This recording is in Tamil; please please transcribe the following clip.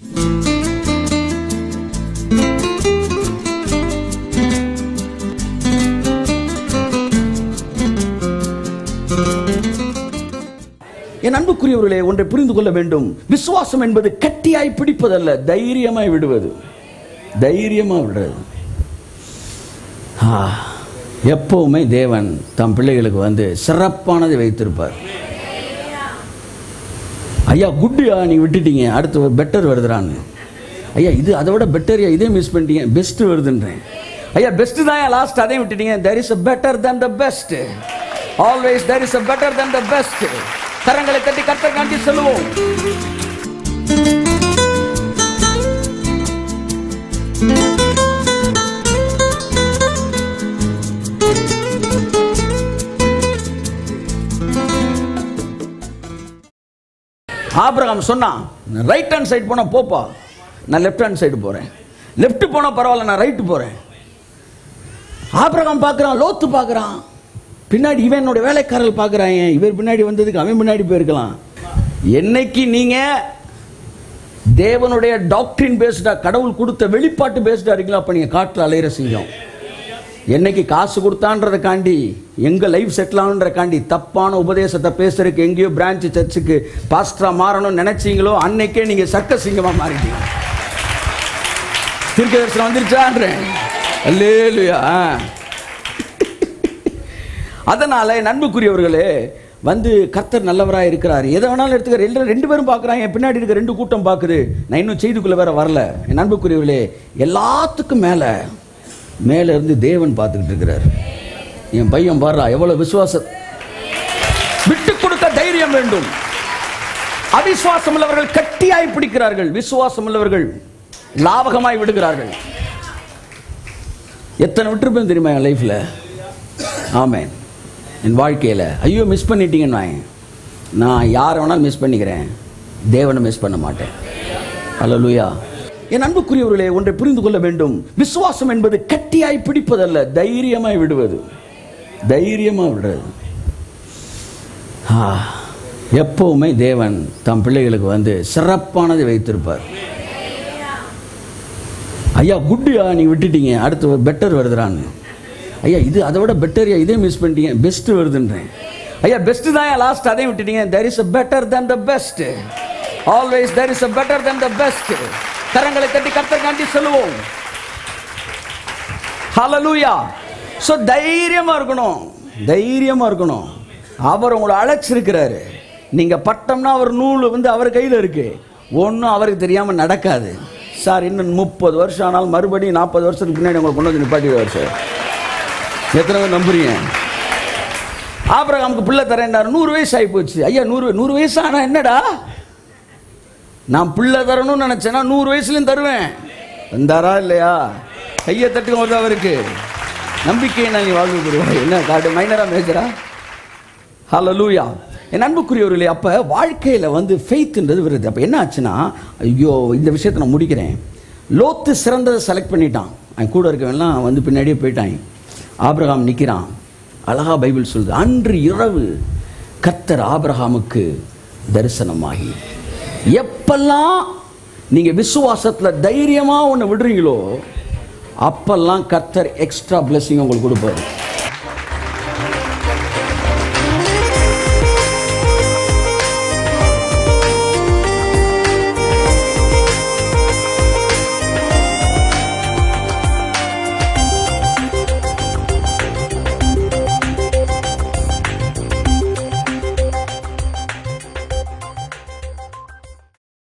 என் அன்புக்குரியவர்களே ஒன்றை புரிந்து கொள்ள வேண்டும் விசுவாசம் என்பது கட்டியாய் பிடிப்பதல்ல தைரியமாய் விடுவது தைரியமா விடுறது ஆ, எப்பவுமே தேவன் தம் பிள்ளைகளுக்கு வந்து சிறப்பானதை வைத்திருப்பார் ஐயா குட்டியா நீ விட்டுட்டீங்க அடுத்து ஒரு பெட்டர் வருதுறான்னு ஐயா இது அதை விட பெட்டரியா இதே மிஸ் பண்ணிட்டீங்க பெஸ்ட் வருதுன்றேன் ஐயா பெஸ்ட் தான் லாஸ்ட் அதையும் விட்டுட்டீங்க there is a better than the best always there is a better than the best கரங்களை தட்டி கர்த்தர் காண்டி சொல்லுவோம் ஆபிரகாம் சொன்னான் ரைட் ஹேண்ட் சைடு போனா போப்பா நான் லெஃப்ட் ஹேண்ட் சைடு போறேன் லெஃப்ட் போனா பரவாயில்ல நான் ரைட்டு போறேன் ஆபிரகாம் பார்க்கறான் லோத்து பார்க்கறான் பின்னாடி இவன் என்னோட வேலைக்காரர்கள் பார்க்கறான் இவர் பின்னாடி வந்ததுக்கு அவன் பின்னாடி போயிருக்கலாம் என்னைக்கு நீங்க தேவனுடைய டாக்டரின் பேஸ்டா கடவுள் கொடுத்த வெளிப்பாட்டு பேஸ்டா இருக்கீங்களா அப்ப நீங்க காட்டுல அலையிற சிங்கம் என்னைக்கு காசு கொடுத்தான்றதுக்காண்டி எங்க லைஃப் செட்டில் ஆகணுன்றக்காண்டி தப்பான உபதேசத்தை பேசுறதுக்கு எங்கேயோ பிரான்ச் சர்ச்சுக்கு பாஸ்டரா மாறணும்னு நினைச்சீங்களோ அன்னைக்கே நீங்க சர்க்க சிங்கமா மாறிட்டீங்க தீர்க்க தரிசனம் வந்துருச்சான்றேன் அல்லேலுயா அதனால என் அன்புக்குரியவர்களே வந்து கர்த்தர் நல்லவராக இருக்கிறார் எதை வேணாலும் எடுத்துக்க ரெண்டு ரெண்டு பேரும் பார்க்குறாங்க என் பின்னாடி இருக்க ரெண்டு கூட்டம் பார்க்குது நான் இன்னும் செய்திக்குள்ளே வேற வரல என் அன்புக்குரியவர்களே எல்லாத்துக்கும் மேலே மேலே இருந்து தேவன் பார்த்துக்கிட்டு இருக்கிறார் என் பையன் பாடுறா எவ்வளோ விசுவாச விட்டு கொடுக்க தைரியம் வேண்டும் அவிசுவாசம் உள்ளவர்கள் கட்டியாய் பிடிக்கிறார்கள் விசுவாசம் உள்ளவர்கள் லாபகமாய் விடுகிறார்கள் எத்தனை விட்டுருப்பேன் தெரியுமா என் லைஃப்பில் ஆமென் என் வாழ்க்கையில் ஐயோ மிஸ் பண்ணிட்டீங்கன்னு நான் யாரை வேணாலும் மிஸ் பண்ணிக்கிறேன் தேவனை மிஸ் பண்ண மாட்டேன் அல்லேலூயா என் அன்புக்குரியவர்களே ஒன்றை புரிந்து கொள்ள வேண்டும் விசுவாசம் என்பது கட்டியாய் பிடிப்பதல்ல தைரியமாய் விடுவது தைரியமா விடுறது ஆ, எப்பவுமே தேவன் தம் பிள்ளைகளுக்கு வந்து சிறப்பானதை வைத்திருப்பார் ஐயா குட்டியா நீ விட்டுட்டீங்க அடுத்து ஒரு பெட்டர் வருதுறான்னு ஐயா இது அதை விட பெட்டரியா இதே மிஸ் பண்ணிட்டீங்க பெஸ்ட் வருதுன்றேன் ஐயா பெஸ்ட் தான் லாஸ்ட் அதையும் விட்டுட்டீங்க there is a better than the best always there is a better than the best கரங்களை தட்டி கர்த்தர் காண்டி சொல்லுவோம் ஹalleluya சோ தைரியமா இருக்கணும் தைரியமா இருக்கணும் அவர் உங்களை அழைச்சிருக்கிறாரு நீங்க பட்டம்னா அவர் நூல் வந்து அவர் கையில இருக்கு ஒன்றும் அவருக்கு தெரியாம நடக்காது சார் இன்னும் முப்பது வருஷம் ஆனாலும் மறுபடியும் நாற்பது வருஷத்துக்கு பின்னாடி உங்களை கொண்டு வந்து நிப்பாட்டிடுவார் சார் எத்தனை பேர் நம்புறீங்க ஆபிரகாமுக்கு பிள்ளை தரேன்டார் நூறு வயசு ஆகி போச்சு ஐயா நூறு நூறு வயசு ஆனா என்னடா நான் பிள்ளை தரணும்னு நினைச்சேன்னா நூறு வயசுலயும் தருவேன் வந்தாரா இல்லையா கையை தட்டுங்க வருது அவருக்கு நம்பிக்கை நான் நீ வாழ்வு பெறுவாய் என்ன காட்டு மைனரா மேஜரா ஹalleluya என் அன்புக்குரியவர்களே அப்ப வாழ்க்கையில வந்து ஃபெய்த்ன்றது வருது அப்ப என்ன ஆச்சுன்னா ஐயோ இந்த விஷயத்தை நான் முடிக்கிறேன் லோத்து சிறந்ததை செலக்ட் பண்ணிட்டான் அவன் கூட இருக்கவன்லாம் வந்து பின்னாடியே போயிட்டான் ஆபிரகாம் நிக்கிறான் அழகா பைபிள் சொல்லுது அன்று இரவு கர்த்தர் ஆபிரகாமுக்கு தரிசனமாகி எப்பெல்லாம் நீங்க விசுவாசத்துல தைரியமா ஒன்று விடுறீங்களோ அப்பெல்லாம் கர்த்தர் எக்ஸ்ட்ரா blessing உங்களுக்கு கொடுப்பாரு